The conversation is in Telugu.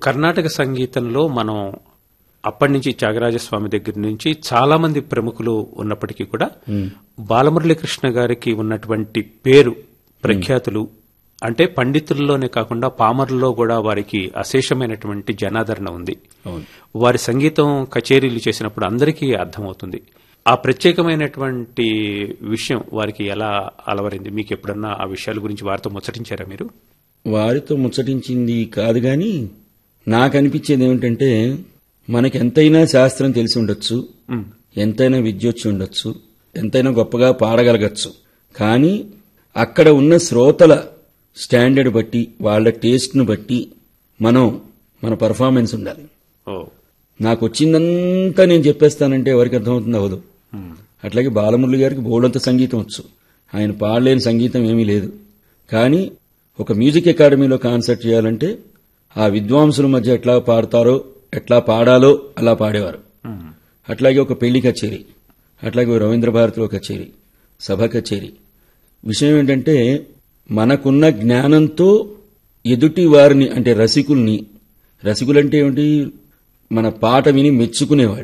కర్ణాటక సంగీతంలో మనం అప్పటి నుంచి త్యాగరాజస్వామి దగ్గర నుంచి చాలా మంది ప్రముఖులు ఉన్నప్పటికీ కూడా బాలమురళీకృష్ణ గారికి ఉన్నటువంటి పేరు ప్రఖ్యాతులు అంటే పండితుల్లోనే కాకుండా పామరుల్లో కూడా వారికి అశేషమైనటువంటి జనాదరణ ఉంది అవును వారి సంగీతం కచేరీలు చేసినప్పుడు అందరికీ అర్థమవుతుంది ఆ ప్రత్యేకమైనటువంటి విషయం వారికి ఎలా అలవరింది మీకు ఎప్పుడన్నా ఆ విషయాల గురించి వారితో ముచ్చటించారా మీరు వారితో ముచ్చటించింది కాదు గాని నాకు అనిపించేది ఏమిటంటే మనకి ఎంతైనా శాస్త్రం తెలిసి ఉండొచ్చు ఉమ్, ఎంతైనా విద్య వచ్చి ఉండొచ్చు ఎంతైనా గొప్పగా పాడగలగచ్చు కానీ అక్కడ ఉన్న శ్రోతల స్టాండర్డ్ బట్టి వాళ్ళ టేస్ట్ను బట్టి మనం మన పర్ఫార్మెన్స్ ఉండాలి ఓ నాకు వచ్చిందంతా నేను చెప్పేస్తానంటే ఎవరికి అర్థమవుతుంది అవదు ఉమ్, అట్లాగే బాలమురళి గారికి బోడంత సంగీతం వచ్చు ఆయన పాడలేని సంగీతం ఏమీ లేదు కానీ ఒక మ్యూజిక్ అకాడమీలో కాన్సర్ట్ చేయాలంటే ఆ విద్వాంసుల మధ్య ఎట్లా పాడతారో ఎట్లా పాడాలో అలా పాడేవారు ఉమ్, అట్లాగే ఒక పెళ్లి కచేరీ అట్లాగే ఒక రవీంద్ర భారతిలో కచేరీ సభ కచేరీ విషయం ఏంటంటే మనకున్న జ్ఞానంతో ఎదుటి వారిని అంటే రసికుల్ని రసికులంటే ఏమిటి మన పాట విని మెచ్చుకునేవాళ్ళు